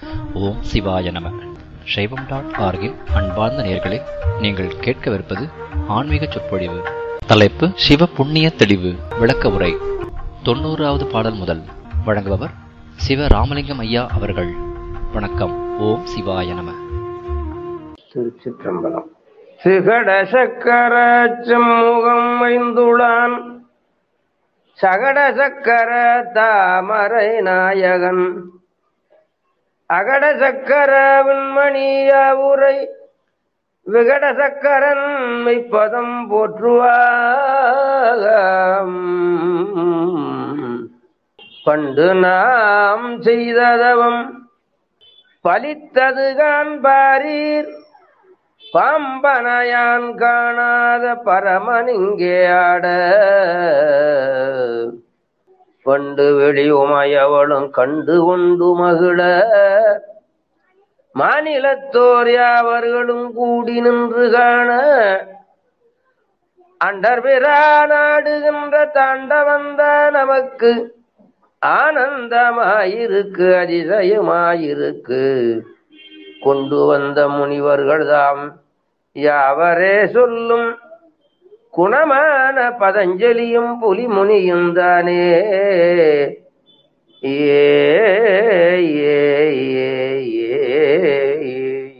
ஓம் சிவாய நம சைவம் டாட் ஆர்கின் அன்பார்ந்த நேயர்களே நீங்கள் கேட்கவிருப்பது ஆன்மீக சொற்பொழிவு தலைப்பு சிவ புண்ணிய தெளிவு விளக்க உரை தொண்ணூறாவது பாடல் முதல் வழங்குபவர் சிவ ராமலிங்கம் ஐயா அவர்கள் வணக்கம் ஓம் சிவாய நம திருச்சிற்றம்பலம் சிகட சக்கர செம்முகம் வைந்துளான் சகட சக்கர தாமரை நாயகன் அகட சக்கர விண்மணிய உரை விகட சக்கரன் மெய்ப்பதம் போற்றுவாம் பண்டு நாம் செய்ததவம் பலித்தது காண்பாரீர் பாம்பனையான் காணாத பரமனிங்கே ஆட பண்டு வெளி உமையவளும் கண்டு கொண்டு மகிழ மாநிலத்தோர் யாவர்களும் கூடி நின்று காண அண்டர்பிரா நாடுகின்ற தாண்டவந்த நமக்கு ஆனந்தமாயிருக்கு அதிசயமாயிருக்கு கொண்டு வந்த முனிவர்கள் தாம் யாவரே சொல்லும் குணமான பதஞ்சலியும் புலிமுனியும் தானே ஏ ஏ ஏ ஏ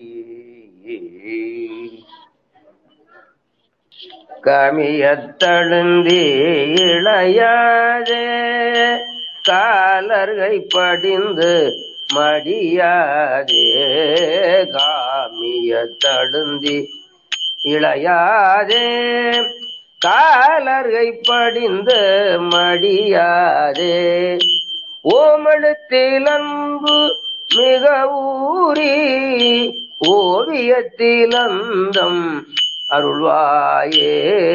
கமியத்தழுந்தி இளையாதே காலர்கை படிந்து மடியாதே காமிய தடுந்தி இளையாதே காலர்கை படிந்து மடியாதே ஓமெழுத்தில் அன்பு மிக ஊறி ஓவியத்தில் அந்தம் அருள்வாயே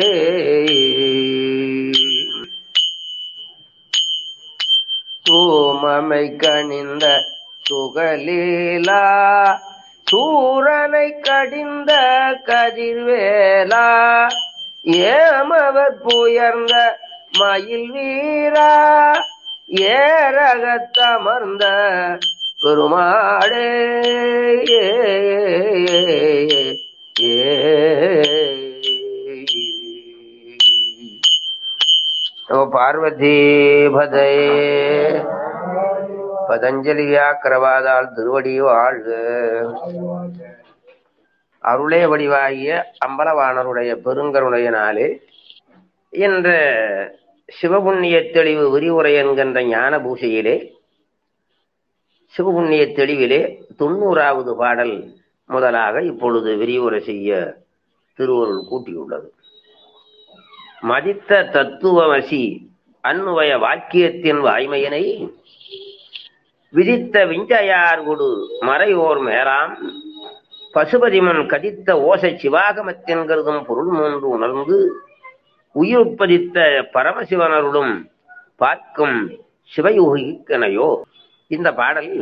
தூமமை கணிந்த துகளீலா சூரனை கடிந்த கதிர்வேலா ஏமவர் புயர்ந்த மயில் வீரா ஏரகத்தமர்ந்த பெருமாடே ஏ நம பார்வதி பதே பதஞ்சலி வியாக்கிரவாதால் திருவடி வாழ்க அருளே வடிவாகிய அம்பலவாணருடைய பெருங்கருடைய நாளே என்ற சிவபுண்ணிய தெளிவு விரிவுரை என்கின்ற ஞான பூசையிலே சிவபுண்ணிய தெளிவிலே தொண்ணூறாவது பாடல் முதலாக இப்பொழுது விரிவுரை செய்ய திருவருள் கூட்டியுள்ளது மதித்த தத்துவமசி அன்னுவய வாக்கியத்தின் வாய்மையினை விதித்த விஞ்சையார் கொடு மறையோர் மேலாம் பசுபதிமன் கதித்த ஓசை சிவாகமத்தின் கருதும் பொருள் மூன்று உணர்ந்து உயிர்ப்பதித்த பரமசிவனருடும் பார்க்கும் சிவயோகிக்கனையோ இந்த பாடல்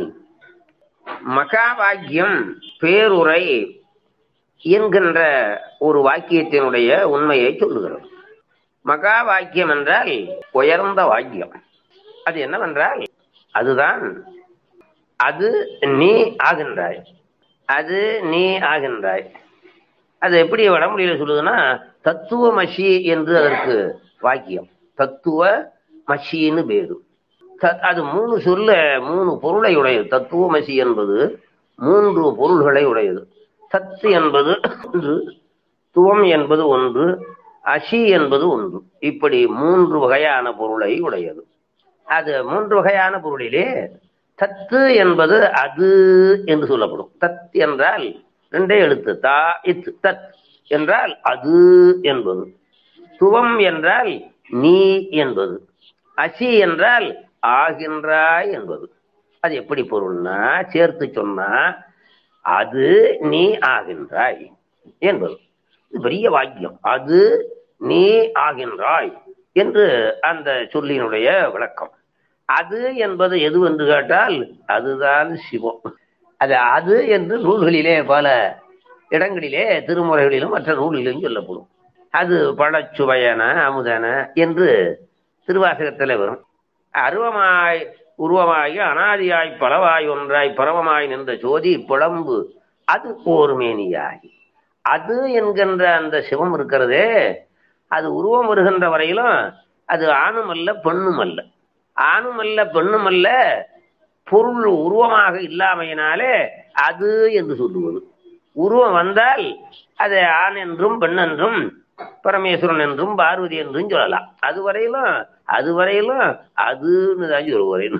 மகாபாக்கியம் பேருரை என்கின்ற ஒரு வாக்கியத்தினுடைய உண்மையை சொல்லுகிறது மகா வாக்கியம் என்றால் உயர்ந்த வாக்கியம் அது என்னவென்றால் அதுதான் அது நீ ஆகின்றாய் அது நீ ஆகின்றாய் அது எப்படி வடமொழியில சொல்லுதுன்னா தத்துவ மஷி என்று அதற்கு வாக்கியம் தத்துவ மஷின்னு பேரு அது மூணு சொல்ல மூணு பொருளை உடையது தத்துவ மசி என்பது மூன்று பொருள்களை உடையது சத்து என்பது ஒன்று துவம் என்பது ஒன்று அசி என்பது ஒன்று இப்படி மூன்று வகையான பொருளை உடையது அது மூன்று வகையான பொருளிலே தத்து என்பது அது என்று சொல்லப்படும் தத் என்றால் ரெண்டே எழுத்து தா இத் தத் என்றால் அது என்பது துவம் என்றால் நீ என்பது அசி என்றால் ஆகின்றாய் என்பது அது எப்படி பொருள்னா சேர்த்து சொன்னா அது நீ ஆகின்றாய் என்பது பெரிய வாக்கியம் அது நீ ஆகின்றாய் என்று அந்த சொல்லினுடைய விளக்கம் அது என்பது எது என்று கேட்டால் அதுதான் சிவம் அது அது என்று நூல்களிலே பல இடங்களிலே திருமுறைகளிலும் மற்ற நூல்களிலும் சொல்லப்படும் அது பழச்சுவையன அமுதன என்று திருவாசகத்தில் வரும் அருவமாய் உருவமாகி அனாதியாய் பலவாய் ஒன்றாய் பரவமாய் நின்ற ஜோதி புலம்பு அது ஓர்மேனியாகி அது என்கின்ற அந்த சிவம் இருக்கிறதே அது உருவம் வருகின்ற வரையிலும் அது ஆணும் அல்ல பெண்ணும் அல்ல ஆணும் அல்ல பெண்ணும் அல்ல பொருள் உருவமாக இல்லாமையினாலே அது என்று சொல்லுவது உருவம் வந்தால் அது ஆண் என்றும் பெண் என்றும் பரமேஸ்வரன் என்றும் பார்வதி என்றும் சொல்லலாம் அது வரையிலும் அது வரையிலும் அதுன்னு தான் சொல்லுவார்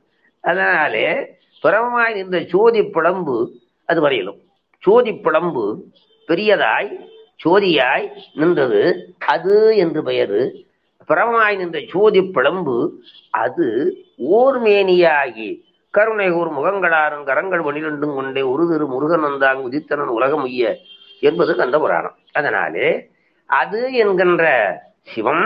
அதனாலே பரமமாய் இந்த சோதி பிளம்பு அது வரையிலும் சோதி பிளம்பு பெரியதாய் சோதியாய் நின்றது அது என்று பெயரு பரமமாய் நின்ற சோதி பிளம்பு அது ஓர்மேனியாகி கருணை கூர் முகங்களாரும் கரங்கள் பனிரெண்டும் கொண்டே ஒரு திரு முருகன் வந்தாங்க உதித்தனன் உலகம் உய்ய என்பது கந்த புராணம் அதனாலே அது என்கின்ற சிவம்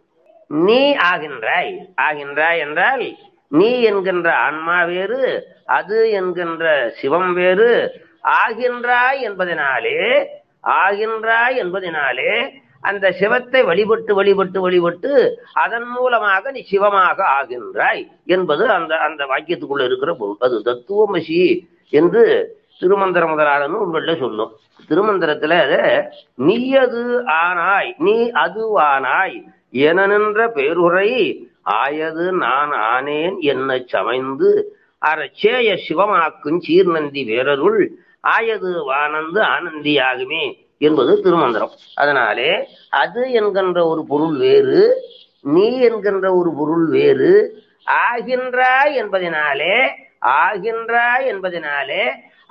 நீ ஆகின்றாய் ஆகின்றாய் என்றால் நீ என்கின்ற ஆன்மா வேறு அது என்கின்ற சிவம் வேறு ஆகின்றாய் என்பதனாலே ஆகின்றாய் என்பதனாலே அந்த சிவத்தை வழிபட்டு வழிபட்டு வழிபட்டு அதன் மூலமாக நீ சிவமாக ஆகின்றாய் என்பது அந்த அந்த வாக்கியத்துக்குள்ள இருக்கிற பொருள் அது தத்துவமசி என்று திருமந்திர முதலாளன்னு உங்கள்ட்ட சொல்லும் திருமந்திரத்துல நீ அது ஆனாய் நீ அது ஆனாய் என நின்ற பேருரை ஆயது நான் ஆனேன் என்ன சமைந்து அறச்சேய சிவமாக்கும் சீர்நந்தி வேரருள் ஆயது வானந்து ஆனந்தியாகுமே என்பது திருமந்திரம் அதனாலே அது என்கின்ற ஒரு பொருள் வேறு நீ என்கின்ற ஒரு பொருள் வேறு ஆகின்றாய் என்பதனாலே ஆகின்றாய் என்பதனாலே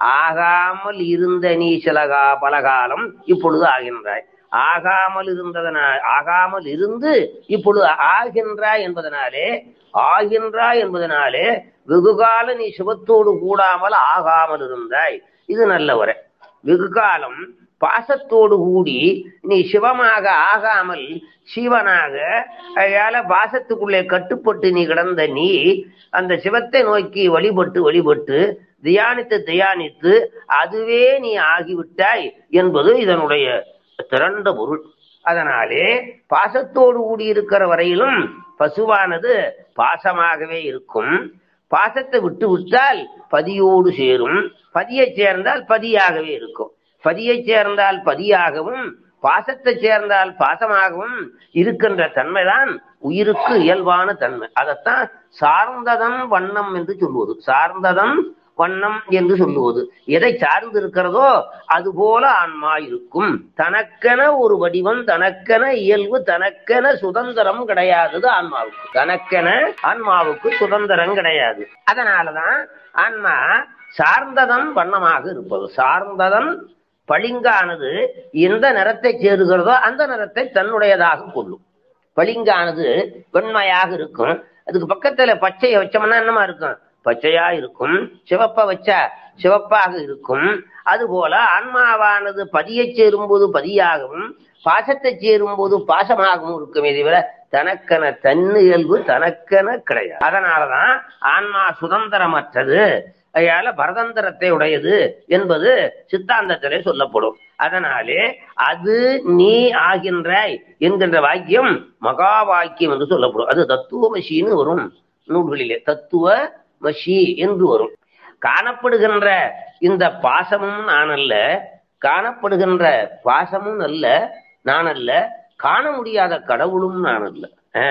ஆகாமல் இருந்த நீ சிலகா பலகாலம் இப்பொழுது ஆகின்றாய் ஆகாமல் இருந்ததனால் ஆகாமல் இருந்து இப்பொழுது ஆகின்றாய் என்பதனாலே ஆகின்றாய் என்பதனாலே வெகுகால நீ சிவத்தோடு கூடாமல் ஆகாமல் இருந்தாய் இது நல்ல உரை வெகுகாலம் பாசத்தோடு கூடி நீ சிவமாக ஆகாமல் சிவனாக அதால பாசத்துக்குள்ளே கட்டுப்பட்டு நீ கிடந்த நீ அந்த சிவத்தை நோக்கி வழிபட்டு வழிபட்டு தியானித்து தியானித்து அதுவே நீ ஆகிவிட்டாய் என்பது இதனுடைய திரண்ட பொருள் அதனாலே பாசத்தோடு கூடியிருக்கிற வரையிலும் பசுவானது பாசமாகவே இருக்கும் பாசத்தை விட்டு விட்டால் பதியோடு சேரும் பதியை சேர்ந்தால் பதியாகவே இருக்கும் பதியை சேர்ந்தால் பதியாகவும் பாசத்தை சேர்ந்தால் பாசமாகவும் இருக்கின்ற தன்மைதான் உயிருக்கு இயல்பான தன்மை அதைத்தான் சார்ந்ததன் வண்ணம் என்று சொல்லுவது சார்ந்ததன் வண்ணம் என்று சொல்லுவது எதை சார்ந்து இருக்கிறதோ அது போல ஆன்மா இருக்கும் தனக்கென ஒரு வடிவம் தனக்கென இயல்பு தனக்கென சுதந்திரம் கிடையாதது ஆன்மாவுக்கு தனக்கென ஆன்மாவுக்கு சுதந்திரம் கிடையாது அதனாலதான் ஆன்மா சார்ந்ததன் வண்ணமாக இருப்பது சார்ந்ததன் பளிங்கானது எந்த நிறத்தை சேருகிறதோ அந்த நிறத்தை தன்னுடையதாக கொள்ளும் பளிங்கானது வெண்மையாக இருக்கும் அதுக்கு பக்கத்துல பச்சையை வச்சோம்னா என்னமா இருக்கும் பச்சையா இருக்கும் சிவப்ப வச்சா சிவப்பாக இருக்கும் அதுபோல ஆன்மாவானது பதியை சேரும்போது பதியாகவும் பாசத்தை சேரும்போது பாசமாகவும் இருக்குமே தவிர தனக்கென தன்னு இயல்பு தனக்கென கிடையாது அதனாலதான் ஆன்மா சுதந்திரமற்றது அதனால பரதந்திரத்தை உடையது என்பது சித்தாந்தத்திலே சொல்லப்படும் அதனாலே அது நீ ஆகின்றாய் என்கின்ற வாக்கியம் மகா வாக்கியம் என்று சொல்லப்படும் அது தத்துவமசின்னு வரும் நூல்களிலே தத்துவ மஷி என்று வரும் காணப்படுகின்ற இந்த பாசமும் நான் அல்ல காணப்படுகின்ற பாசமும் அல்ல நான் அல்ல காண முடியாத கடவுளும் நான் அல்ல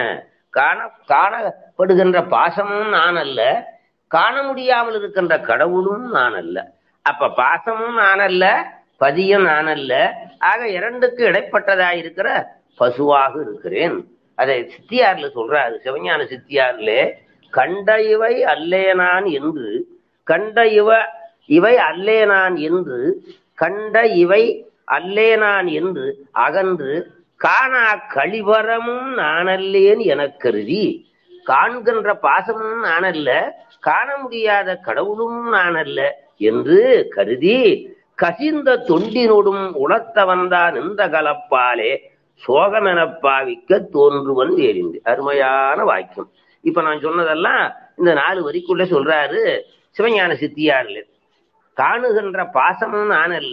காண காணப்படுகின்ற பாசமும் நான் அல்ல காண முடியாமல் இருக்கின்ற கடவுளும் நான் அல்ல அப்ப பாசமும் நான் அல்ல பதியும் நான் அல்ல ஆக இரண்டுக்கு இடைப்பட்டதா இருக்கிற பசுவாக இருக்கிறேன் அதை சித்தியார்ல சொல்றாரு சிவஞான சித்தியார்ல கண்ட இவை அல்லேனான் என்று கண்ட இவ இவை அல்லேனான் என்று கண்ட இவை அல்லேனான் என்று அகன்று காணா கழிவரமும் நானல்லேன் எனக் கருதி காண்கின்ற பாசமும் நானல்ல காண முடியாத கடவுளும் நானல்ல என்று கருதி கசிந்த தொண்டினோடும் உணர்த்த வந்தான் இந்த கலப்பாலே சோகமெனப் பாவிக்க தோன்றுவன் வேறிந்து அருமையான வாக்கியம் இப்ப நான் சொன்னதெல்லாம் இந்த நாலு வரிக்குள்ள சொல்றாரு சிவஞான சித்தியார்ல காணுகின்ற பாசமும் நான் அல்ல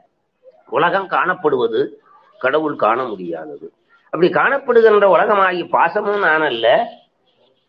உலகம் காணப்படுவது கடவுள் காண முடியாதது அப்படி காணப்படுகின்ற உலகமாகி பாசமும் நான் அல்ல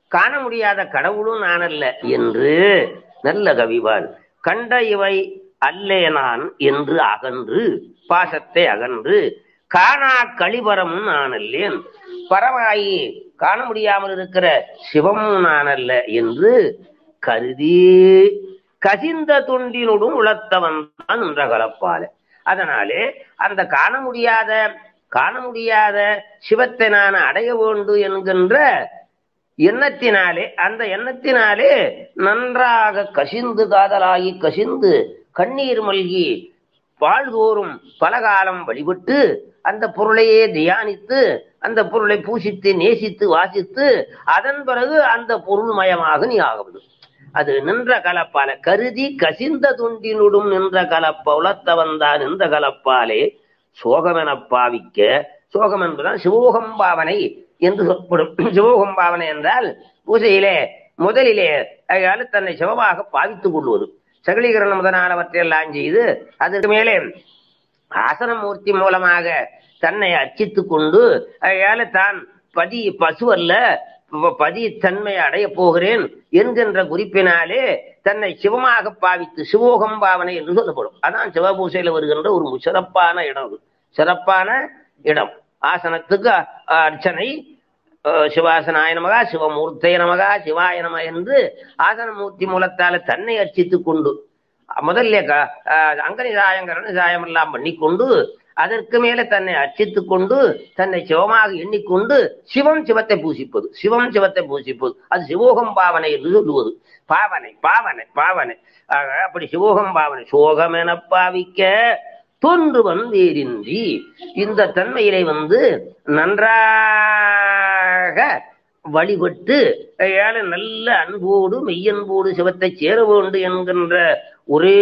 காண முடியாத கடவுளும் நான் அல்ல என்று நல்ல கவிவாள் கண்ட இவை அல்லே நான் என்று அகன்று பாசத்தை அகன்று காணா கழிவரமும் நான் அல்லேன் பரவாயி காண முடியாமல் இருக்கிற சிவமும் நான் அல்ல என்று கருதி கசிந்த தொண்டினுடும் உளத்தவன் தான் என்ற கலப்பால அதனாலே அந்த காண முடியாத காண முடியாத சிவத்தை நான் அடைய வேண்டும் என்கின்ற எண்ணத்தினாலே அந்த எண்ணத்தினாலே நன்றாக கசிந்து காதலாகி கசிந்து கண்ணீர் மல்கி வாழ்தோறும் பலகாலம் வழிபட்டு அந்த பொருளையே தியானித்து அந்த பொருளை பூசித்து நேசித்து வாசித்து அதன் பிறகு அந்த பொருள் மயமாக நீ ஆகவது அது நின்ற கலப்பால கருதி கசிந்த துண்டினுடும் நின்ற கலப்ப உளத்தவந்தான் நின்ற கலப்பாலே சோகமென பாவிக்க சோகம் என்பதுதான் சிவோகம் பாவனை என்று சொல்லப்படும் சிவோகம் பாவனை என்றால் பூஜையிலே முதலிலே அயால தன்னை சிவமாக பாவித்துக் கொள்வது சகலீகரணம் முதலானவற்றையெல்லாம் செய்து அதற்கு மேலே ஆசனமூர்த்தி மூலமாக தன்னை அர்ச்சித்துக் கொண்டு அயால தான் பதி பசு அல்ல ப- பதி தன்மை அடைய போகிறேன் என்கின்ற குறிப்பினாலே தன்னை சிவமாக பாவித்து சிவோகம் பாவனை என்று சொல்லப்படும் அதான் சிவபூசையில வருகின்ற ஒரு சிறப்பான இடம் அது சிறப்பான இடம் ஆசனத்துக்கு அ- அர்ச்சனை அஹ், சிவாசனாய நமகா சிவமூர்த்தய நமகா சிவாய நம என்று ஆசனமூர்த்தி மூலத்தால தன்னை அர்ச்சித்துக் கொண்டு முதல்ல க- அஹ், அங்கனி சாயம் கரண சாயம் எல்லாம் பண்ணிக்கொண்டு அதற்கு மேல தன்னை அர்ச்சித்துக் கொண்டு தன்னை சிவமாக எண்ணிக்கொண்டு சிவம் சிவத்தை பூசிப்பது சிவம் சிவத்தை பூசிப்பது அது சிவோகம் பாவனை என்று சொல்லுவது பாவனை பாவனை பாவனை ஆக, அப்படி சிவோகம் பாவனை சோகம் என பாவிக்க தோன்றுவன் வேறின்றி இந்த தன்மையிலே வந்து நன்றாக வழிபட்டு ஏழை நல்ல அன்போடு மெய்யன்போடு சிவத்தை சேர வேண்டும் என்கின்ற ஒரே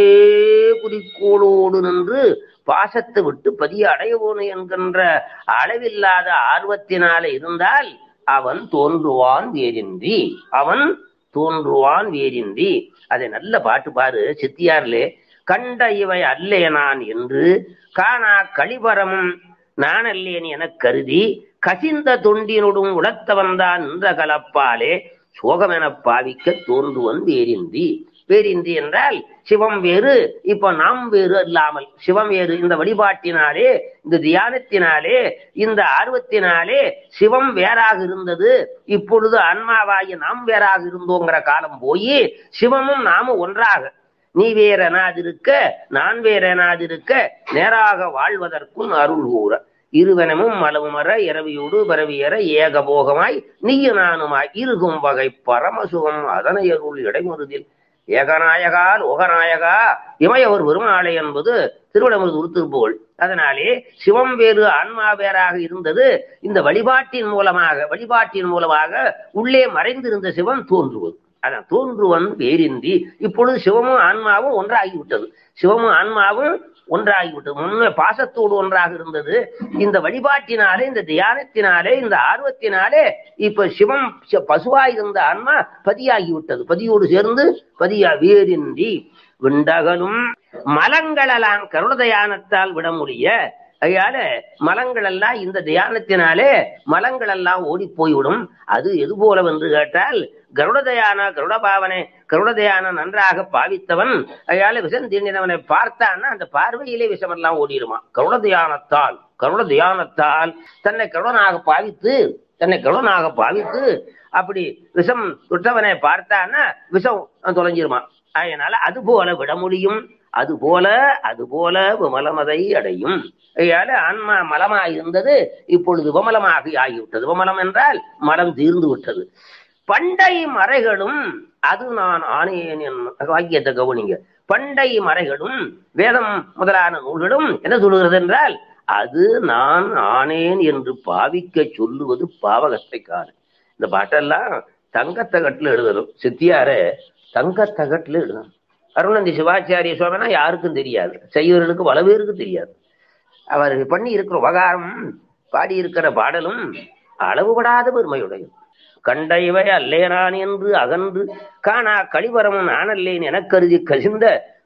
குறிக்கோளோடு நின்று பாசத்தை விட்டு பதிய அடைய வேணும் என்கின்ற அளவில்லாத ஆர்வத்தினால இருந்தால் அவன் தோன்றுவான் வேறின்றி அவன் தோன்றுவான் வேறின்றி அதை நல்ல பாட்டு பாரு சித்தியார்லே கண்ட இவை அல்லே நான் என்று காணா கழிபரமும் நான் அல்லேன் எனக் கருதி கசிந்த தொண்டினுடும் உளத்தவன்தான் நின்ற கலப்பாலே சோகமெனப் பாவிக்க தோன்றுவன் வேறின்றி வேறின்றி என்றால் சிவம் வேறு இப்ப நாம் வேறு அல்லாமல் சிவம் வேறு இந்த வழிபாட்டினாலே இந்த தியானத்தினாலே இந்த ஆர்வத்தினாலே சிவம் வேறாக இருந்தது இப்பொழுது ஆன்மாவாகி நாம் வேறாக இருந்தோங்கிற காலம் போய் சிவமும் நாமும் ஒன்றாக நீ வேறனாதிருக்க நான் வேறனாதிருக்க நேராக வாழ்வதற்கும் அருள் கூற இருவனமும் மலவுமர இரவியோடு பரவியற ஏகபோகமாய் நீயும் நானுமாய் இருகும் வகை பரமசுகம் அதனை அருள் இடைமுறுதில் ஏகநாயகா லோகநாயகா இமையவர் பெருமாளை என்பது திருவிடமருது உருத்திருப்புகழ் அதனாலே சிவம் வேறு ஆன்மா வேறாக இருந்தது இந்த வழிபாட்டின் மூலமாக வழிபாட்டின் மூலமாக உள்ளே மறைந்திருந்த சிவம் தோன்றுவது அதான் தோன்றுவன் வேறின்றி இப்பொழுது சிவமும் ஆன்மாவும் ஒன்றாகிவிட்டது சிவமும் ஆன்மாவும் ஒன்றாகிவிட்டது முன்னே பாசத்தோடு ஒன்றாக இருந்தது இந்த வழிபாட்டினாலே இந்த தியானத்தினாலே இந்த ஆர்வத்தினாலே இப்ப சிவம் ச- பசுவாய் இருந்த ஆன்மா பதியாகிவிட்டது பதியோடு சேர்ந்து பதியா வேறின்றி விண்டகலும் மலங்களெல்லாம் கருண தியானத்தால் விட முடிய அதனால மலங்கள் எல்லாம் இந்த தியானத்தினாலே மலங்கள் எல்லாம் ஓடி போய்விடும் அது எது போல என்று கேட்டால் கருடதயான கருடபாவனை கருடதயான நன்றாக பாவித்தவன் அதனால விஷம் தீண்டினவனை பார்த்தான்னா அந்த பார்வையிலே விஷமெல்லாம் ஓடிடுமா கருட தியானத்தால் கருட தியானத்தால் தன்னை கருடனாக பாவித்து தன்னை கருடனாக பாவித்து அப்படி விஷம் தொட்டவனை பார்த்தான்னா விஷம் தொலைஞ்சிருமா அதனால அது போல விட முடியும் அது போல அது போல விமலமதை அடையும் அதனால ஆன்மா மலமாய் இருந்தது இப்பொழுது விமலமாக ஆகிவிட்டது விமலம் என்றால் மலம் தீர்ந்து விட்டது பண்டை மறைகளும் அது நான் ஆனேன் என் வாக்கியத்தை கவனிங்க பண்டை மறைகளும் வேதம் முதலான நூல்களும் என்ன சொல்லுகிறது என்றால் அது நான் ஆனேன் என்று பாவிக்க சொல்லுவது பாவகத்தைக்காரன் இந்த பாட்டெல்லாம் தங்கத்தகட்டுல எழுதணும் சித்தியார தங்கத்தகட்டுல எழுதணும் அருணந்தி சிவாச்சாரிய சுவாமினா யாருக்கும் தெரியாது செய்வர்களுக்கு பல பேருக்கு தெரியாது அவர் பண்ணி இருக்கிற உபகாரம் பாடி இருக்கிற பாடலும் அளவுபடாத பெருமையுடையது கண்ட இவை அல்லேனான் என்று அகன்று காணா கழிவரமும் நானல்லேன் எனக் கருதி கசிந்த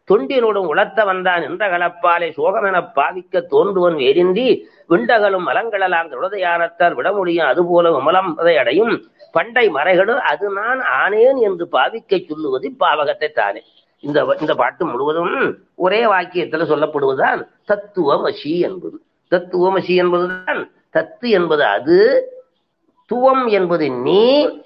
தொண்டினோடும் உளர்த்த வந்தான் என்ற கலப்பாலை சோகமெனப் பாவிக்க தோன்றுவன் வேறின்றி விண்டகலும் மலங்களலாம் உடதையானத்தார் விடமுடியும் அதுபோல விமலம் அடையும் பண்டை மறைகளும் அது நான் ஆனேன் என்று பாவிக்க சொல்லுவது பாவகத்தை தானே இந்த இந்த பாட்டு முழுவதும் ஒரே வாக்கியத்துல சொல்லப்படுவதுதான் தத்துவமசி என்பது தத்துவமசி என்பதுதான் தத்து என்பது அது துவம் என்பது நீ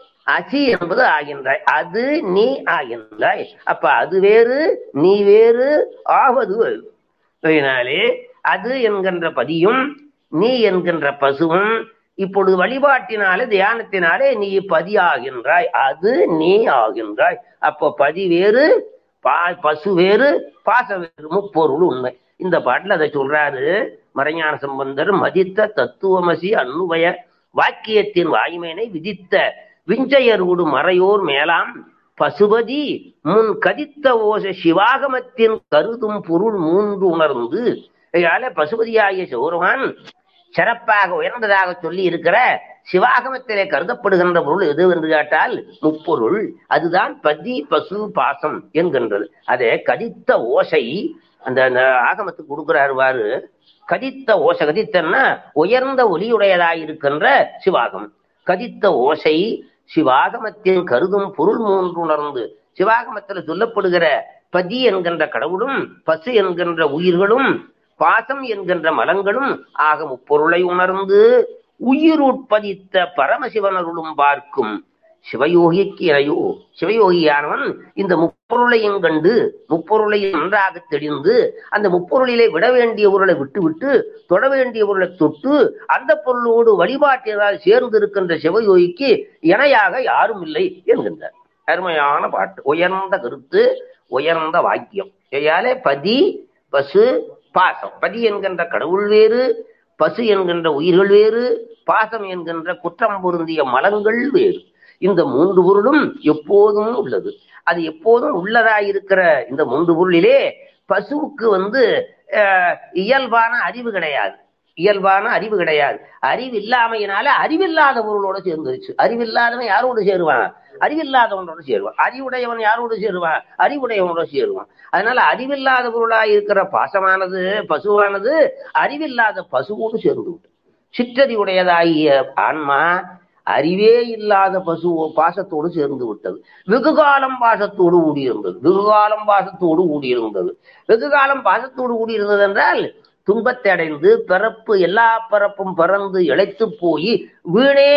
அசி என்பது ஆகின்றாய் அது நீ ஆகின்றாய் அப்ப அது வேறு நீ வேறு ஆவது வேறு அதனாலே அது என்கின்ற பதியும் நீ என்கின்ற பசுவும் இப்பொழுது வழிபாட்டினாலே தியானத்தினாலே நீ பதி ஆகின்றாய் அது நீ ஆகின்றாய் அப்ப பதி வேறு பா- பசு வேறு பாச வேறு முப்பொருள் உண்மை இந்த பாட்டுல அதை சொல்றாரு மறைஞான சம்பந்தர் மதித்த தத்துவமசி அன்னுபய வாக்கியத்தின் வாய்மையினை விதித்த விஞ்சையரோடு மறையோர் மேலாம் பசுபதி முன் கதித்த ஓச சிவாகமத்தின் கருதும் பொருள் மூன்று உணர்ந்து இதனால பசுபதியாகிய சௌரவான் சிறப்பாக உயர்ந்ததாக சொல்லி இருக்கிற சிவாகமத்திலே கருதப்படுகின்ற பொருள் எது என்று கேட்டால் முப்பொருள் அதுதான் பதி பசு பாசம் என்கின்றது அதே கதித்த ஓசை அந்த அந்த ஆகமத்துக்கு கொடுக்கிறாரு பாரு கதித்த ஓசை கதித்தன்னா உயர்ந்த ஒலியுடையதாய் இருக்கின்ற சிவாகம் கதித்த ஓசை சிவாகமத்தின் கருதும் பொருள் மூன்று உணர்ந்து சிவாகமத்தில் சொல்லப்படுகிற பதி என்கின்ற கடவுளும் பசு என்கின்ற உயிர்களும் பாசம் என்கின்ற மலங்களும் ஆக முப்பொருளை உணர்ந்து உயிருட்பதித்த பரமசிவனருளும் பார்க்கும் சிவயோகிக்கு இறையோ சிவயோகியானவன் இந்த முப்பொருளையும் கண்டு முப்பொருளையும் நன்றாக தெளிந்து அந்த முப்பொருளிலே விட வேண்டிய பொருளை விட்டுவிட்டு தொட வேண்டிய பொருளை தொட்டு அந்த பொருளோடு வழிபாட்டினால் சேர்ந்து இருக்கின்ற சிவயோகிக்கு இணையாக யாரும் இல்லை என்கின்றார் அருமையான பாட்டு உயர்ந்த கருத்து உயர்ந்த வாக்கியம் ஐயாலே பதி பசு பாசம் பதி என்கின்ற கடவுள் வேறு பசு என்கின்ற உயிர்கள் வேறு பாசம் என்கின்ற குற்றம் பொருந்திய மலங்கள் வேறு இந்த மூன்று பொருளும் எப்போதும் உள்ளது அது எப்போதும் உள்ளதாயிருக்கிற இந்த மூன்று பொருளிலே பசுவுக்கு வந்து அஹ், இயல்பான அறிவு கிடையாது இயல்பான அறிவு கிடையாது அறிவு இல்லாமையினால அறிவில்லாத பொருளோட சேர்ந்துருச்சு அறிவில்லாதவன் யாரோடு சேருவான் அறிவில்லாதவனோட சேருவான் அறிவுடையவன் யாரோடு சேருவான் அறிவுடையவனோட சேருவான் அதனால அறிவில்லாத பொருளாய் இருக்கிற பாசமானது பசுவானது அறிவில்லாத பசுவோடு சேர்ந்து விட்டு சிற்றறிவுடையதாகிய ஆன்மா அறிவே இல்லாத பசு பாசத்தோடு சேர்ந்து விட்டது வெகுகாலம் பாசத்தோடு கூடியிருந்தது வெகுகாலம் பாசத்தோடு கூடியிருந்தது வெகுகாலம் பாசத்தோடு கூடியிருந்தது என்றால் துன்பத்தை அடைந்து பிறப்பு எல்லா பிறப்பும் பிறந்து இழைத்து போய் வீணே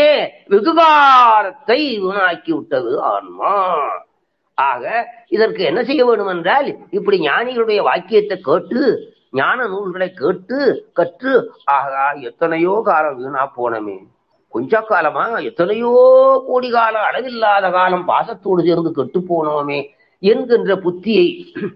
வெகுகாலத்தை வீணாக்கி விட்டது ஆன்மா ஆக இதற்கு என்ன செய்ய வேண்டும் என்றால் இப்படி ஞானிகளுடைய வாக்கியத்தை கேட்டு ஞான நூல்களை கேட்டு கற்று ஆகா எத்தனையோ காலம் வீணா போனமே கொஞ்ச காலமா எத்தனையோ கோடி காலம் அளவில்லாத காலம் பாசத்தோடு சேர்ந்து கெட்டு போனோமே என்கின்ற புத்தியை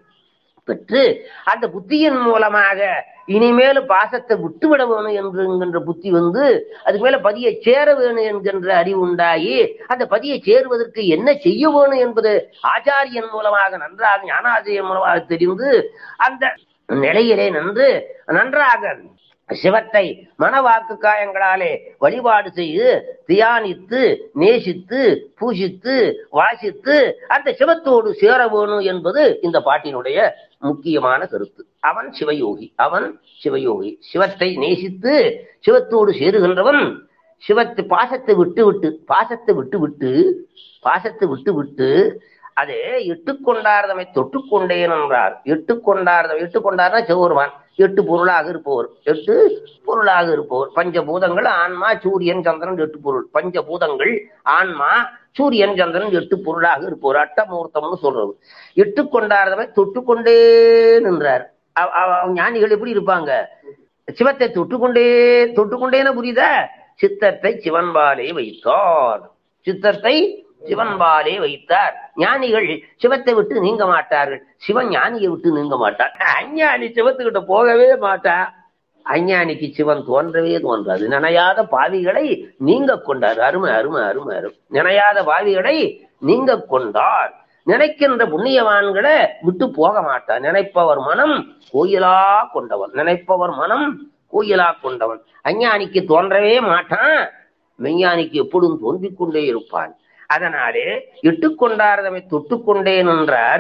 பெற்று அந்த புத்தியின் மூலமாக இனிமேல் பாசத்தை விட்டுவிட வேணும் என்று என்கின்ற புத்தி வந்து அதுக்கு மேல பதியை சேர வேணும் என்கின்ற அறிவு உண்டாகி அந்த பதியை சேருவதற்கு என்ன செய்ய வேணும் என்பது ஆச்சாரியன் மூலமாக நன்றாக ஞானாசிரியன் மூலமாக தெரிந்து அந்த நிலையிலே நின்று நன்றாக சிவத்தை மனவாக்கு காயங்களாலே வழிபாடு செய்து தியானித்து நேசித்து பூஜித்து வாசித்து அந்த சிவத்தோடு சேர வேணும் என்பது இந்த பாட்டினுடைய முக்கியமான கருத்து அவன் சிவயோகி அவன் சிவயோகி சிவத்தை நேசித்து சிவத்தோடு சேருகின்றவன் சிவத்து பாசத்தை விட்டு விட்டு பாசத்தை விட்டு விட்டு பாசத்தை விட்டு விட்டு அதே இட்டு கொண்டார்தமை தொட்டு கொண்டேன் என்றார் இட்டு கொண்டார்தம் இட்டு கொண்டார்னா சிவருமான் எட்டு பொருளாக இருப்பவர் எட்டு பொருளாக இருப்பவர் பஞ்சபூதங்கள் ஆன்மா சூரியன் சந்திரன் எட்டு பொருள் பஞ்சபூதங்கள் ஆன்மா சூரியன் சந்திரன் எட்டு பொருளாக இருப்பவர் அட்டமூர்த்தம்னு சொல்றது எட்டு கொண்டார்தமை தொட்டு கொண்டே நின்றார் அவ- அவ- அவ ஞானிகள் எப்படி இருப்பாங்க சிவத்தை தொட்டுக்கொண்டே தொட்டுக்கொண்டேன்னு புரியுதா சித்தத்தை சிவன்பாலே வைத்தார் சித்தத்தை சிவன்பாலே வைத்தார் ஞானிகள் சிவத்தை விட்டு நீங்க மாட்டார்கள் சிவன் ஞானியை விட்டு நீங்க மாட்டார் அஞ்ஞானி சிவத்துக்கிட்ட போகவே மாட்டான் அஞ்ஞானிக்கு சிவன் தோன்றவே தோன்றாது நினையாத பாவிகளை நீங்க கொண்டார் அருமை அருமை அருமை அருமை நினையாத பாவிகளை நீங்க கொண்டார் நினைக்கின்ற புண்ணியவான்களை விட்டு போக மாட்டார் நினைப்பவர் மனம் கோயிலா கொண்டவன் நினைப்பவர் மனம் கோயிலா கொண்டவன் அஞ்ஞானிக்கு தோன்றவே மாட்டான் மெய்ஞானிக்கு எப்பொழுதும் தோன்றிக் கொண்டே இருப்பான் அதனாலே இட்டு கொண்டாரதமை தொட்டு கொண்டேன் என்றார்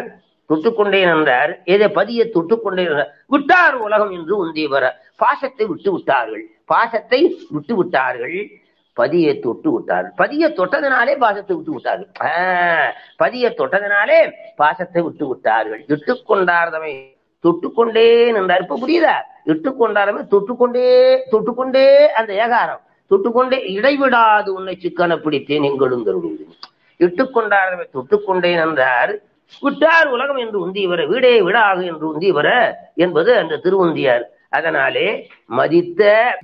தொட்டுக்கொண்டே நின்றார் எதை பதியை தொட்டுக்கொண்டே நின்றார் விட்டார் உலகம் என்று உந்திய வர பாசத்தை விட்டு விட்டார்கள் பாசத்தை விட்டு விட்டார்கள் பதியை தொட்டு விட்டார்கள் பதியை தொட்டதினாலே பாசத்தை விட்டு விட்டார்கள் ஆஹ், பதியை தொட்டதினாலே பாசத்தை விட்டு விட்டார்கள் இட்டு கொண்டார்தமை தொட்டுக்கொண்டே நின்றார் இப்ப புரியுதா இட்டு கொண்டாரமே தொட்டுக்கொண்டே தொட்டுக்கொண்டே அந்த ஏகாரம் தொட்டுக்கொண்டே இடைவிடாது உன்னை சிக்கன பிடித்தேன் எங்களும் கருடுவது இட்டு கொண்டாரமே தொட்டுக்கொண்டே நின்றார் விட்டார் உலகம் என்று உந்தியவர வீடே விடாகு என்று உந்தியவர என்பது அந்த திருவுந்தியார் அதனாலே மதித்த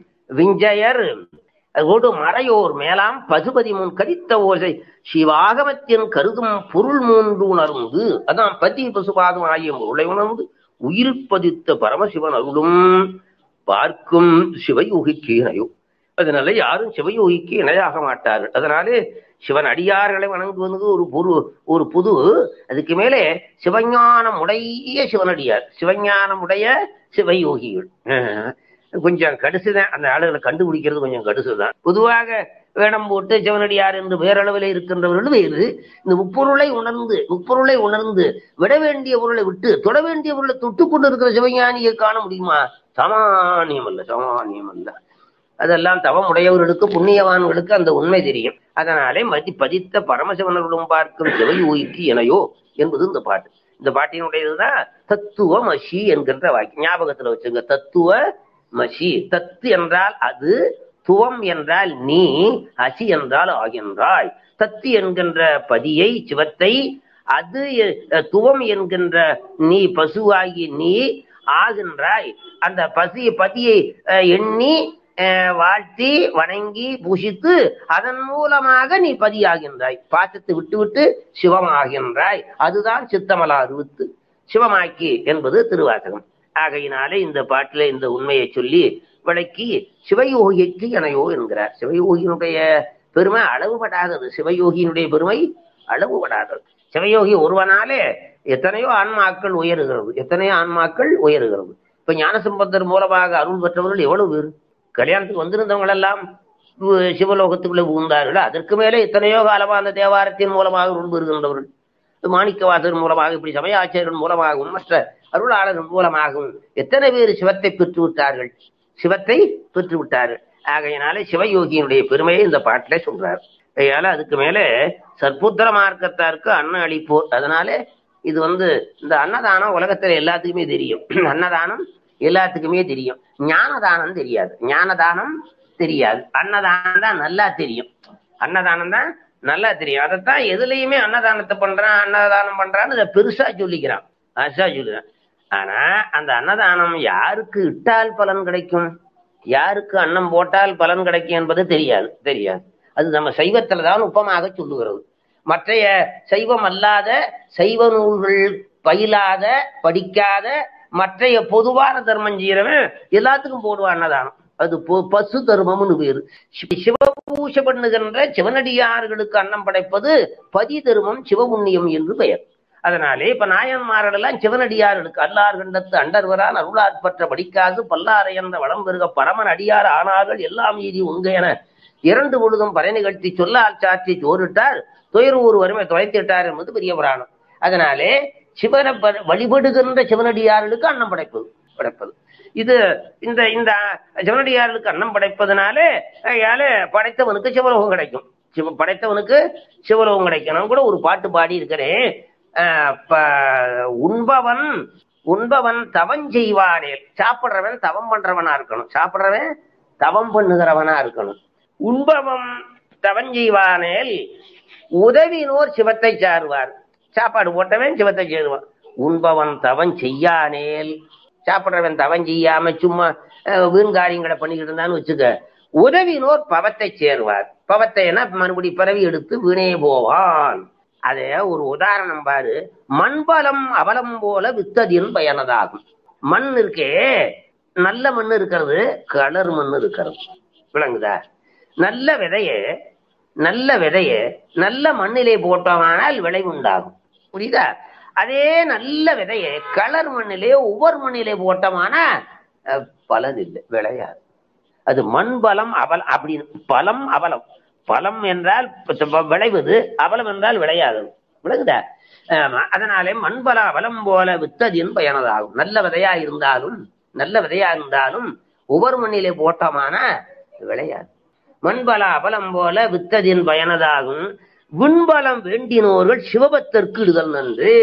விஞ்சயர் அதோடு மறையோர் மேலாம் பசுபதி முன் கடித்த ஓசை சிவாகமத்தின் கருதும் பொருள் மூன்று உணர்ந்து அதான் பதி பசுபாதம் ஆகிய பொருளை உணர்ந்து உயிர் பதித்த பரமசிவன் அருளும் பார்க்கும் சிவயோகிக்கு இணையோ அதனால யாரும் சிவயோகிக்கு இணையாக மாட்டார்கள் அதனாலே சிவன் அடியார்களை வணங்குவது ஒரு பொரு ஒரு புது அதுக்கு மேலே சிவஞானம் உடைய சிவனடியார் சிவஞானம் உடைய சிவயோகிகள் ஆஹ். கொஞ்சம் கடுசுதான் அந்த ஆளுகளை கண்டுபிடிக்கிறது கொஞ்சம் கடுசுதான் பொதுவாக வேடம் போட்டு சிவனடியார் என்று பேரளவில் இருக்கின்றவர்கள் வேறு இந்த முப்பொருளை உணர்ந்து முப்பொருளை உணர்ந்து விட வேண்டிய பொருளை விட்டு தொட வேண்டிய பொருளை தொட்டு கொண்டு இருக்கிற சிவஞானியை காண முடியுமா சாமானியம் அல்ல சாமானியம் அல்ல அதெல்லாம் தவம் உடையவர்களுக்கு புண்ணியவான்களுக்கு அந்த உண்மை தெரியும் அதனாலே மதி பதித்த பரமசிவனர்களும் பார்க்கும் சிவயோகிக்கு எனையோ என்பது இந்த பாட்டு இந்த பாட்டினுடையதுதான் தத்துவ மஷி என்கின்ற வாக்கியம் ஞாபகத்துல வச்சுங்க தத்துவ மஷி தத்து என்றால் அது துவம் என்றால் நீ அசி என்றால் ஆகின்றாய் தத்து என்கின்ற பதியை சிவத்தை அது அஹ், துவம் என்கின்ற நீ பசுவாகி நீ ஆகின்றாய் அந்த பசி பதியை அஹ், எண்ணி அஹ், வாழ்த்தி வணங்கி பூஷித்து அதன் மூலமாக நீ பதியாகின்றாய் பாசத்தை விட்டு விட்டு சிவமாகின்றாய் அதுதான் சித்தமலா அறுவித்து சிவமாக்கி என்பது திருவாசகம் ஆகையினாலே இந்த பாட்டில இந்த உண்மையை சொல்லி விளக்கி சிவயோகிக்கு எனையோ என்கிறார் சிவயோகியினுடைய பெருமை அளவுபடாதது சிவயோகியினுடைய பெருமை அளவுபடாதது சிவயோகி ஒருவனாலே எத்தனையோ ஆன்மாக்கள் உயருகிறது எத்தனையோ ஆன்மாக்கள் உயருகிறது இப்ப ஞானசம்பந்தர் மூலமாக அருள் பெற்றவர்கள் எவ்வளவு பேர் கல்யாணத்துக்கு வந்திருந்தவங்க எல்லாம் உ- சிவலோகத்துக்குள்ளே புகுந்தார்கள் அதற்கு மேலே எத்தனையோ காலமா அந்த தேவாரத்தின் மூலமாக அருள் பெறுகின்றவர்கள் மாணிக்கவாசகர் மூலமாக இப்படி சமயாச்சாரியர் மூலமாகவும் மற்ற அருளாளர்கள் மூலமாகவும் எத்தனை பேர் சிவத்தை பெற்று விட்டார்கள் சிவத்தை பெற்று விட்டார்கள் ஆகையினாலே சிவயோகியினுடைய பெருமையை இந்த பாட்டிலே சொல்றார் அதனால அதுக்கு மேலே சற்புத்திர மார்க்கத்தாருக்கு அன்ன அளிப்போர் அதனால இது வந்து இந்த அன்னதானம் உலகத்துல எல்லாத்துக்குமே தெரியும் அன்னதானம் எல்லாத்துக்குமே தெரியும் ஞானதானம் தெரியாது ஞானதானம் தெரியாது அன்னதானம் தான் நல்லா தெரியும் அன்னதானம் தான் நல்லா தெரியும் அதைத்தான் எதுலயுமே அன்னதானத்தை பண்றான் அன்னதானம் பண்றான்னு இதை பெருசா சொல்லிக்கிறான் பெருசா சொல்லுறான் ஆனா அந்த அன்னதானம் யாருக்கு இட்டால் பலன் கிடைக்கும் யாருக்கு அன்னம் போட்டால் பலன் கிடைக்கும் என்பது தெரியாது தெரியாது அது நம்ம சைவத்துல தான் உப்பமாக சொல்லுகிறது மற்றைய சைவம் அல்லாத சைவ நூல்கள் பயிலாத படிக்காத மற்றைய பொதுவான தர்மம் செய்யறவன் எல்லாத்துக்கும் போடுவான் அன்னதானம் அது பொ- பசு தர்மம்னு பேரு சி- சிவபூஷ பண்ணுகின்ற சிவனடியார்களுக்கு அன்னம் படைப்பது பதி தர்மம் சிவபுண்ணியம் என்று பெயர் அதனாலே இப்ப நாயன்மார்கள் எல்லாம் சிவனடியார்களுக்கு அல்லார் கண்டத்து அண்டர்வரான் அருளாற்பற்ற படிக்காது பல்லாரை என்ற வளம் பெருக பரமன் அடியார் ஆனார்கள் எல்லாம் ஈதி உங்க என இரண்டு பொழுதும் பறை நிகழ்த்தி சொல்லால் சாற்றி சோறிட்டார் துயர் ஒரு வறுமை தொலைத்திட்டார் என்பது பெரிய புராணம் அதனாலே சிவனை ப- வழிபடுகின்ற சிவனடியார்களுக்கு அன்னம் படைப்பது படைப்பது இது இந்த இந்த சிவனடியார்களுக்கு அன்னம் படைப்பதனாலே அயால படைத்தவனுக்கு சிவலோகம் கிடைக்கும் சிவ படைத்தவனுக்கு சிவலோகம் கிடைக்கும் நான் கூட ஒரு பாட்டு பாடி இருக்கிறேன் ஆஹ் ப- உண்பவன் உண்பவன் தவம் செய்வானே சாப்பிடுறவன் தவம் பண்றவனா இருக்கணும் சாப்பிடுறவன் தவம் பண்ணுகிறவனா இருக்கணும் உண்பவன் தவம் செய்வானேல் உதவினோர் சிவத்தை சாருவார் சாப்பாடு போட்டவன் சிவத்தை சேருவான் உண்பவன் தவம் செய்யானேல் சாப்பிடுறவன் தவம் செய்யாம சும்மா அஹ், வீண் காரியங்களை பண்ணிக்கிட்டு இருந்தான்னு வச்சுக்க உதவினோர் பவத்தை சேருவார் பவத்தை என்ன மறுபடி பிறவி எடுத்து வீணே போவான் அதே ஒரு உதாரணம் பாரு மண்பலம் அவலம் போல வித்ததின் பயனதாகும் மண் இருக்கே நல்ல மண் இருக்கிறது கலர் மண் இருக்கிறது விளங்குதா நல்ல விதைய நல்ல விதைய நல்ல மண்ணிலே போட்டோமானால் விளைவு உண்டாகும் புரியுதா அதே நல்ல விதைய கலர் மண்ணிலே ஒவ்வொரு மண்ணிலே போட்டோமானா அஹ், பலன் இல்லை விளையாது அது மண் பலம் அவல் அப்படின்னு பலம் அவலம் பலம் என்றால் ப- விளைவது அவலம் என்றால் விளையாது விளங்குதா ஆமா, அதனாலே மண்பல வலம் போல வித்ததின் பயனதாகும் நல்ல விதையா இருந்தாலும் நல்ல விதையா இருந்தாலும் ஒவ்வொரு மண்ணிலே போட்டமான விளையாது மண்பல அபலம் போல வித்ததின் பயனதாகும் விண்பலம் வேண்டினோர்கள் சிவபத்திற்கு இடுதல் நன்று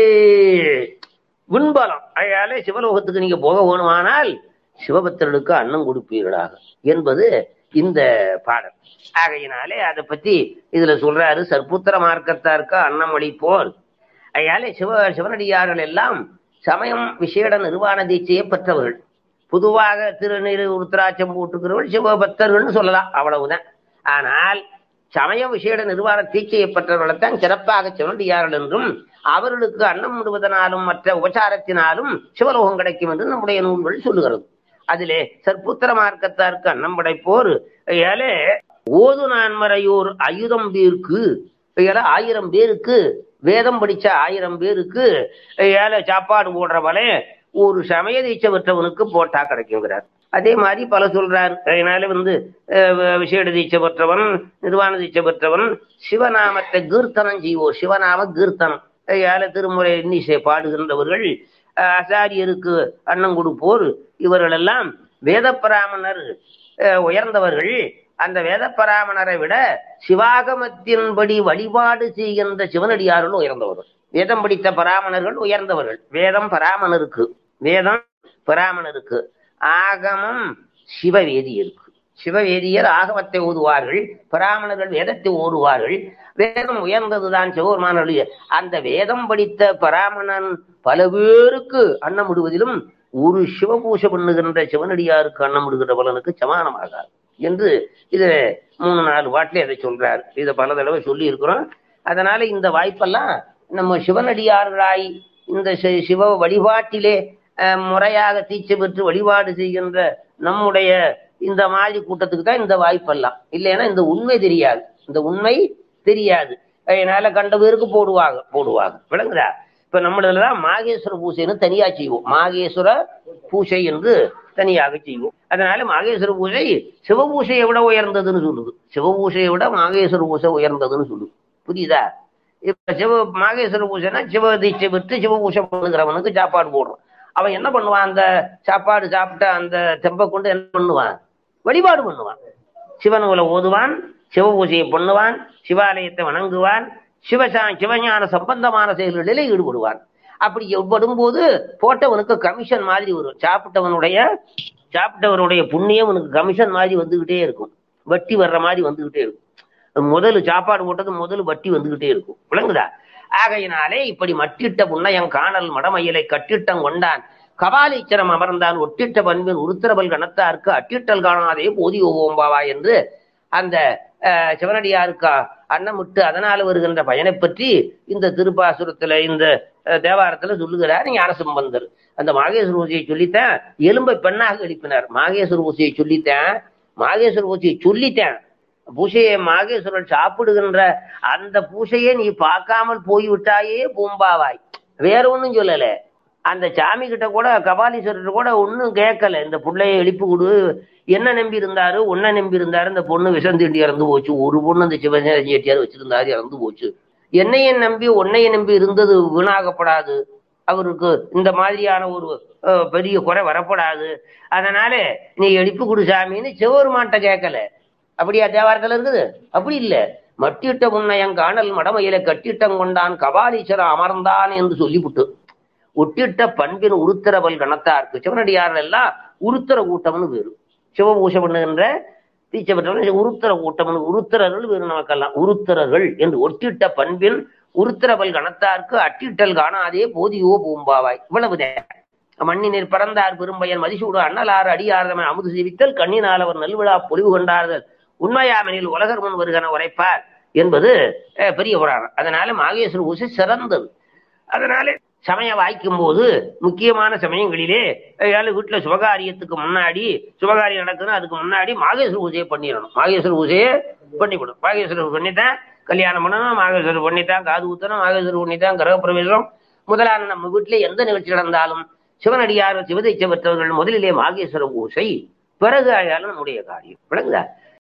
விண்பலம் அதால சிவலோகத்துக்கு நீங்க போக வேணுமானால் சிவபக்தர்களுக்கு அன்னம் கொடுப்பீர்களாக என்பது இந்த பாடல் ஆகையினாலே அதை பத்தி இதுல சொல்றாரு சற்புத்திர மார்க்கத்தாருக்கு அன்னம் அளிப்போர் அதனால சிவ சிவனடியார்கள் எல்லாம் சமயம் விசேட நிர்வாண தீட்சையை பெற்றவர்கள் பொதுவாக திருநீர் உருத்திராட்சம் போட்டுக்கிறவர்கள் சிவபக்தர்கள்னு சொல்லலாம் அவ்வளவுதான் ஆனால் சமய விசேட நிர்வாண தீட்சையை பெற்றவர்களைத்தான் சிறப்பாக சிவனடியார்கள் என்றும் அவர்களுக்கு அன்னம் விடுவதனாலும் மற்ற உபசாரத்தினாலும் சிவலோகம் கிடைக்கும் என்று நம்முடைய நூல்கள் சொல்லுகிறது அதிலே சற்புத்திர மார்க்கத்தாருக்கு அன்னம் படைப்போர் ஏலே ஓது நான்மறையோர் ஆயுதம் பேருக்கு ஏல ஆயிரம் பேருக்கு வேதம் படிச்ச ஆயிரம் பேருக்கு ஏழை சாப்பாடு போடுறவளே ஒரு சமய தீட்சை பெற்றவனுக்கு போட்டா கிடைக்குங்கிறார் அதே மாதிரி பல சொல்றார் அதனால வந்து அஹ், விசேட தீட்சை பெற்றவன் நிர்வாண தீட்சை பெற்றவன் சிவநாமத்தை கீர்த்தனம் செய்வோர் சிவநாம கீர்த்தனம் ஏழை திருமுறை இன்னிசை பாடுகின்றவர்கள் அஹ், ஆசாரியருக்கு அன்னம் கொடுப்போர் இவர்கள் எல்லாம் வேதப்பராமணர் அஹ், உயர்ந்தவர்கள் அந்த வேதப்பராமணரை விட சிவாகமத்தின்படி வழிபாடு செய்கின்ற சிவனடியார்கள் உயர்ந்தவர்கள் வேதம் படித்த பராமணர்கள் உயர்ந்தவர்கள் வேதம் பராமணருக்கு வேதம் பராமணருக்கு ஆகமம் சிவவேதியருக்கு சிவவேதியர் ஆகமத்தை ஓதுவார்கள் பராமணர்கள் வேதத்தை ஓதுவார்கள் வேதம் உயர்ந்ததுதான் சிவபெருமானர்கள் அந்த வேதம் படித்த பராமணன் பல பேருக்கு அன்னம் விடுவதிலும் ஒரு சிவபூஷை பண்ணுகின்ற சிவனடியாருக்கு அன்னம் விடுகிற பலனுக்கு சமானமாகாது என்று இது மூணு நாலு பாட்டிலே அதை சொல்றார் இதை பல தடவை சொல்லி இருக்கிறோம் அதனால இந்த வாய்ப்பெல்லாம் நம்ம சிவனடியார்களாய் இந்த சி- சிவ வழிபாட்டிலே அஹ், முறையாக தீட்சை பெற்று வழிபாடு செய்கின்ற நம்முடைய இந்த மாதிரி கூட்டத்துக்கு தான் இந்த வாய்ப்பெல்லாம் இல்லைன்னா இந்த உண்மை தெரியாது இந்த உண்மை தெரியாது அதனால கண்ட பேருக்கு போடுவாங்க போடுவாங்க விளங்குதா இப்ப நம்மளதுலதான் மாகேஸ்வர பூஜைன்னு தனியா செய்வோம் மாகேஸ்வர பூஜை என்று தனியாக செய்வோம் அதனால மாகேஸ்வர பூஜை சிவபூசையை விட உயர்ந்ததுன்னு சொல்லுது சிவபூசையை விட மாகேஸ்வர பூஜை உயர்ந்ததுன்னு சொல்லுது புரியுதா இப்ப சிவ மாகேஸ்வர பூஜைனா சிவ தீட்சை விட்டு சிவபூஷை பண்ணுகிறவனுக்கு சாப்பாடு போடுறோம் அவன் என்ன பண்ணுவான் அந்த சாப்பாடு சாப்பிட்ட அந்த தெம்பை கொண்டு என்ன பண்ணுவான் வழிபாடு பண்ணுவான் சிவனூல ஓதுவான் சிவபூஜையை பண்ணுவான் சிவாலயத்தை வணங்குவான் சிவசா சிவஞான சம்பந்தமான செயல்களிலே ஈடுபடுவான் அப்படி படும்போது போட்டவனுக்கு கமிஷன் மாதிரி வரும் சாப்பிட்டவனுடைய சாப்பிட்டவனுடைய புண்ணியம் உனக்கு கமிஷன் மாதிரி வந்துகிட்டே இருக்கும் வட்டி வர்ற மாதிரி வந்துகிட்டே இருக்கும் முதல்ல சாப்பாடு போட்டது முதல்ல வட்டி வந்துகிட்டே இருக்கும் விளங்குதா ஆகையினாலே இப்படி மட்டிட்ட புண்ணையம் காணல் மடமயிலை கட்டிட்டம் கொண்டான் கபாலீச்சரம் அமர்ந்தான் ஒட்டிட்ட பண்பின் உருத்திரபல் கணத்தார்க்கு அட்டிட்டல் காணாதே போதி ஓம்பாவா என்று அந்த அஹ், சிவனடியாருக்கு அன்னமிட்டு அதனால வருகின்ற பயனை பற்றி இந்த திருப்பாசுரத்துல இந்த அஹ், தேவாரத்துல சொல்லுகிறார் ஞானசம்பந்தர் அந்த மாகேஸ்வர பூஜையை சொல்லித்தான் எலும்பை பெண்ணாக எழுப்பினார் மாகேஸ்வர பூஜையை சொல்லித்தேன் மாகேஸ்வர பூஜையை சொல்லித்தேன் பூசையை மாகேஸ்வரன் சாப்பிடுகின்ற அந்த பூசையை நீ பார்க்காமல் போய்விட்டாயே பூம்பாவாய் வேற ஒண்ணும் சொல்லல அந்த சாமி கிட்ட கூட கபாலீஸ்வரர் கூட ஒன்னும் கேட்கல இந்த புள்ளைய எழுப்பி கொடு என்ன நம்பி இருந்தாரு உன்னை நம்பி இருந்தாரு இந்த பொண்ணு விஷம் தீண்டி இறந்து போச்சு ஒரு பொண்ணு அந்த சிவசேட்டியார் வச்சிருந்தாரு இறந்து போச்சு என்னையும் நம்பி உன்னைய நம்பி இருந்தது வீணாகப்படாது அவருக்கு இந்த மாதிரியான ஒரு அஹ், பெரிய குறை வரப்படாது அதனால நீ எழுப்பி கொடு சாமின்னு சிவபெருமான்ட்ட கேட்கல அப்படியா தேவாரத்துல இருக்குது அப்படி இல்ல மட்டிட்ட முன்னையங் காணல் மடமையில கட்டிட்டம் கொண்டான் கபாலீஸ்வரன் அமர்ந்தான் என்று சொல்லிவிட்டு ஒட்டிட்ட பண்பின் உருத்திரவல் கணத்தார்க்கு சிவனடியார்கள் எல்லாம் உருத்திர கூட்டம்னு பேரு சிவபூஷை பண்ணுகின்ற தீட்சை பெற்றவர்கள் உருத்திர கூட்டம்னு உருத்திரர்கள் வேறு நமக்கெல்லாம் உருத்திரர்கள் என்று ஒட்டிட்ட பண்பின் உருத்திரவல் கணத்தார்க்கு அட்டிட்டல் காணாதே போதியோ பூம்பாவாய் இவ்வளவுதான் மண்ணினில் பறந்தார் பெரும்பயன் மதிசூடு அண்ணலார் அடியார்தமை அமுது சிவித்தல் கண்ணினால் அவர் நல்விழா பொலிவு கொண்டார்கள் உண்மையாமெனில் உலகர் முன் வருகன உரைப்பார் என்பது அஹ், பெரிய புராணம் அதனால மாகேஸ்வர பூசை சிறந்தது அதனால சமயம் வாய்க்கும் போது முக்கியமான சமயங்களிலே ஏழு வீட்டுல சுபகாரியத்துக்கு முன்னாடி சுபகாரியம் நடக்குதுன்னா அதுக்கு முன்னாடி மாகேஸ்வர பூஜையை பண்ணிடணும் மாகேஸ்வர பூஜையை பண்ணிவிடும் மாகேஸ்வரர் பண்ணித்தான் கல்யாணம் பண்ணணும் மாகேஸ்வரர் பண்ணித்தான் காது ஊத்தணும் மாகேஸ்வரர் பண்ணித்தான் கிரகப்பிரவேசம் முதலான நம்ம வீட்டிலே எந்த நிகழ்ச்சி நடந்தாலும் சிவனடியார் சிவதைச்ச பெற்றவர்கள் முதலிலே மாகேஸ்வர பூசை பிறகு அழகால நம்முடைய காரியம் விளங்குதா